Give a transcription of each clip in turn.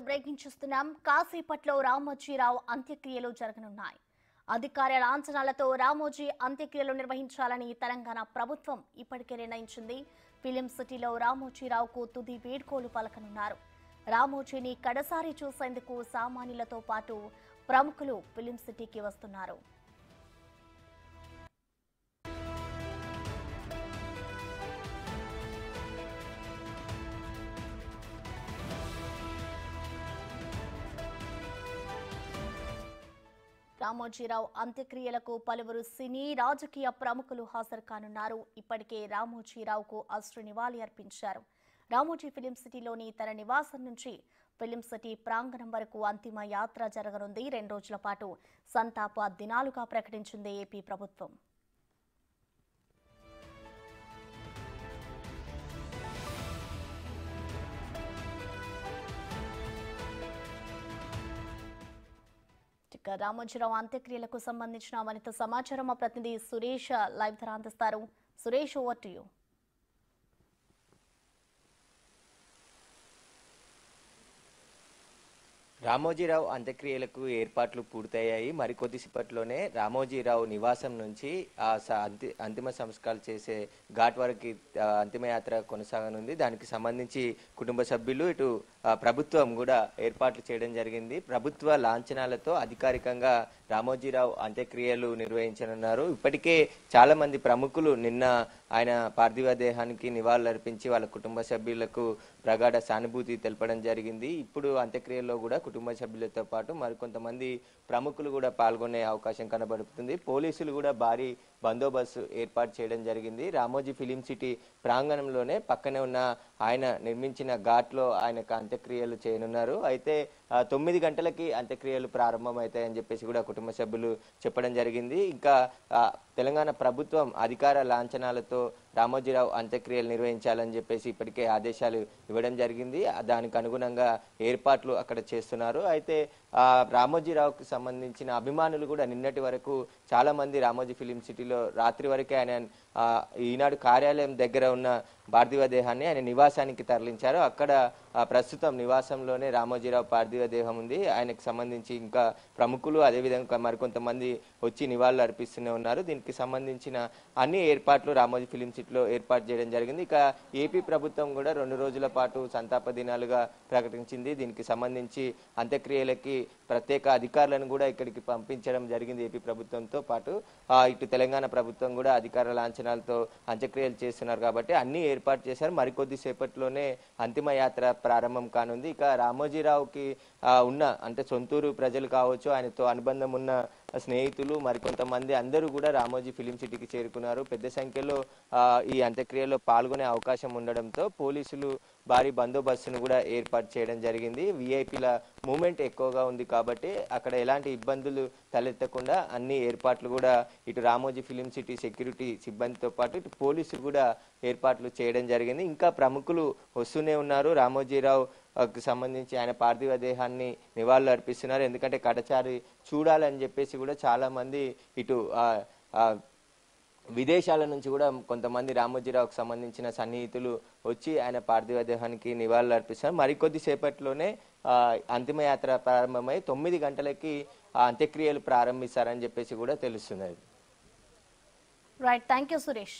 breaking చూస్తున్నాం కాసేపట్లో రామోజీరావు అంత్యక్రియలు జరగనున్నాయి అధికార లాంఛనాలతో రామోజీ అంత్యక్రియలు నిర్వహించాలని తెలంగాణ ప్రభుత్వం ఇప్పటికే నిర్ణయించింది ఫిలిం సిటీలో రామోజీరావుకు తుది వీడ్కోలు పలకనున్నారు రామోజీని కడసారి చూసేందుకు సామాన్యులతో పాటు ప్రముఖులు ఫిలిం సిటీకి వస్తున్నారు రామోజీరావు అంత్యక్రియలకు పలువురు సినీ రాజకీయ ప్రముఖులు హాజరు కానున్నారు ఇప్పటికే రామోజీరావుకు అశ్రు నివాళి అర్పించారు రామోజీ ఫిలిం సిటీలోని తన నివాసం నుంచి ఫిలిం సిటీ ప్రాంగణం వరకు అంతిమ యాత్ర జరగనుంది రెండు రోజుల పాటు సంతాప దినాలుగా ప్రకటించింది ఏపీ ప్రభుత్వం ఇక రామోజీరావు అంత్యక్రియలకు సంబంధించిన మరింత సమాచారం మా ప్రతినిధి సురేష్ లైవ్ ధర అందిస్తారు Suresh over to you Ramoji Rao అంత్యక్రియలకు ఏర్పాట్లు పూర్తయ్యాయి మరికొద్దిసేపట్లోనే రామోజీరావు నివాసం నుంచి ఆ స- అంతి అంతిమ సంస్కారాలు చేసే ఘాట్ వరకు ఆ, అంతిమయాత్ర కొనసాగనుంది దానికి సంబంధించి కుటుంబ సభ్యులు ఇటు ఆ, ప్రభుత్వం కూడా ఏర్పాట్లు చేయడం జరిగింది ప్రభుత్వ లాంఛనాలతో అధికారికంగా రామోజీరావు అంత్యక్రియలు నిర్వహించనున్నారు ఇప్పటికే చాలా మంది ప్రముఖులు నిన్న ఆయన పార్థివ దేహానికి నివాళులర్పించి వాళ్ళ కుటుంబ సభ్యులకు ప్రగాఢ సానుభూతి తెలపడం జరిగింది ఇప్పుడు అంత్యక్రియల్లో కూడా కుటుంబ సభ్యులతో పాటు మరికొంతమంది ప్రముఖులు కూడా పాల్గొనే అవకాశం కనబడుతుంది పోలీసులు కూడా భారీ బందోబస్తు ఏర్పాటు చేయడం జరిగింది రామోజీ ఫిలిం సిటీ ప్రాంగణంలోనే పక్కనే ఉన్న ఆయన నిర్మించిన ఘాట్లో ఆయనకు అంత్యక్రియలు చేయనున్నారు అయితే ఆ, తొమ్మిది గంటలకి అంత్యక్రియలు ప్రారంభమవుతాయని చెప్పేసి కూడా కుటుంబ సభ్యులు చెప్పడం జరిగింది ఇంకా ఆ, తెలంగాణ ప్రభుత్వం అధికార లాంఛనాలతో రామోజీరావు అంత్యక్రియలు నిర్వహించాలని చెప్పేసి ఇప్పటికే ఆదేశాలు ఇవ్వడం జరిగింది ఆ, దానికి అనుగుణంగా ఏర్పాట్లు అక్కడ చేస్తున్నారు అయితే ఆ, రామోజీరావుకి సంబంధించిన అభిమానులు కూడా నిన్నటి వరకు చాలా మంది రామోజీ ఫిలిం సిటీలో రాత్రి వరకే ఆయన ఆ, ఈనాడు కార్యాలయం దగ్గర ఉన్న పార్థివ దేహాన్ని ఆయన నివాసానికి తరలించారు అక్కడ ఆ, ప్రస్తుతం నివాసంలోనే రామోజీరావు పార్థివ దేహం ఉంది ఆయనకు సంబంధించి ఇంకా ప్రముఖులు అదేవిధంగా మరికొంతమంది వచ్చి నివాళులు అర్పిస్తూనే ఉన్నారు దీనికి సంబంధించిన అన్ని ఏర్పాట్లు రామోజీ ఫిలిం సిటీలో ఏర్పాటు చేయడం జరిగింది ఇక ఏపీ ప్రభుత్వం కూడా రెండు రోజుల పాటు సంతాప దినాలుగా ప్రకటించింది దీనికి సంబంధించి అంత్యక్రియలకి ప్రత్యేక అధికారులను కూడా ఇక్కడికి పంపించడం జరిగింది ఏపీ ప్రభుత్వంతో పాటు ఆ, ఇటు తెలంగాణ ప్రభుత్వం కూడా అధికార లాంఛనాలతో అంత్యక్రియలు చేస్తున్నారు కాబట్టి అన్ని ఏర్పాటు చేశారు మరికొద్ది సేపట్లోనే అంతిమ యాత్ర ప్రారంభం కానుంది ఇక రామోజీరావుకి ఆ, ఉన్న అంటే సొంతూరు ప్రజలు కావచ్చు ఆయనతో అనుబంధం ఉన్న స్నేహితులు మరికొంతమంది అందరూ కూడా రామోజీ ఫిలిం సిటీకి చేరుకున్నారు పెద్ద సంఖ్యలో ఆ, ఈ అంత్యక్రియలో పాల్గొనే అవకాశం ఉండడంతో పోలీసులు భారీ బందోబస్తును కూడా ఏర్పాటు చేయడం జరిగింది విఐపీల మూమెంట్ ఎక్కువగా ఉంది కాబట్టి అక్కడ ఎలాంటి ఇబ్బందులు తలెత్తకుండా అన్ని ఏర్పాట్లు కూడా ఇటు రామోజీ ఫిలిం సిటీ సెక్యూరిటీ సిబ్బందితో పాటు ఇటు పోలీసులు కూడా ఏర్పాట్లు చేయడం జరిగింది ఇంకా ప్రముఖులు వస్తూనే ఉన్నారు రామోజీరావు ఆ, కు సంబంధించి ఆయన పార్థివ దేహాన్ని నివాళులు అర్పిస్తున్నారు ఎందుకంటే కడచారి చూడాలని చెప్పేసి కూడా చాలా మంది ఇటు ఆ, ఆ, విదేశాల నుంచి కూడా కొంతమంది రామోజీరావుకు సంబంధించిన సన్నిహితులు వచ్చి ఆయన పార్థివ దేహానికి నివాళులు అర్పిస్తారు మరికొద్ది సేపట్లోనే ఆ, అంతిమయాత్ర ప్రారంభమై తొమ్మిది గంటలకి ఆ అంత్యక్రియలు ప్రారంభిస్తారని చెప్పేసి కూడా తెలుస్తున్నది రైట్ థ్యాంక్ యూ సురేష్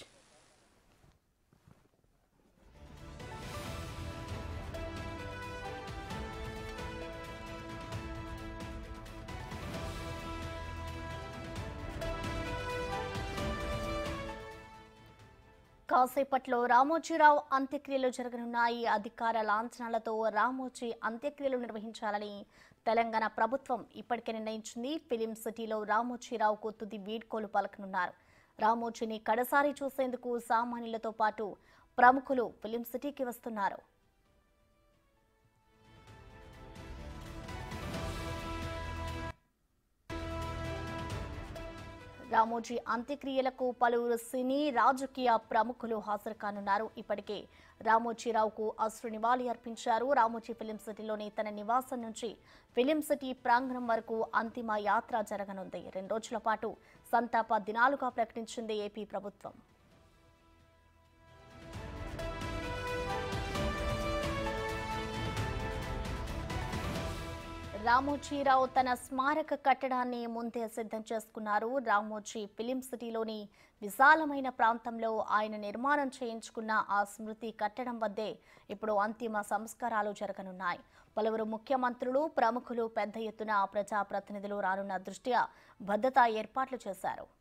కాసేపట్లో రామోజీరావు అంత్యక్రియలు జరగనున్నాయి అధికార లాంఛనాలతో రామోజీ అంత్యక్రియలు నిర్వహించాలని తెలంగాణ ప్రభుత్వం ఇప్పటికే నిర్ణయించింది ఫిలిం సిటీలో రామోజీరావుకు తుది వీడ్కోలు పలకనున్నారు రామోజీని కడసారి చూసేందుకు సామాన్యులతో పాటు ప్రముఖులు ఫిలిం సిటీకి వస్తున్నారు రామోజీ అంత్యక్రియలకు పలువురు సినీ రాజకీయ ప్రముఖులు హాజరు కానున్నారు ఇప్పటికే రామోజీరావుకు అశ్రు నివాళి అర్పించారు రామోజీ ఫిలిం సిటీలోని తన నివాసం నుంచి ఫిలిం సిటీ ప్రాంగణం వరకు అంతిమ యాత్ర జరగనుంది రెండు రోజుల పాటు సంతాప దినాలుగా ప్రకటించింది ఏపీ ప్రభుత్వం రామోజీరావు తన స్మారక కట్టడాన్ని ముందే సిద్ధం చేసుకున్నారు రామోజీ ఫిలిం సిటీలోని విశాలమైన ప్రాంతంలో ఆయన నిర్మాణం చేయించుకున్న ఆ స్మృతి కట్టడం వద్దే ఇప్పుడు అంతిమ సంస్కారాలు జరగనున్నాయి పలువురు ముఖ్యమంత్రులు ప్రముఖులు పెద్ద ఎత్తున ప్రజాప్రతినిధులు రానున్న దృష్ట్యా భద్రతా ఏర్పాట్లు చేశారు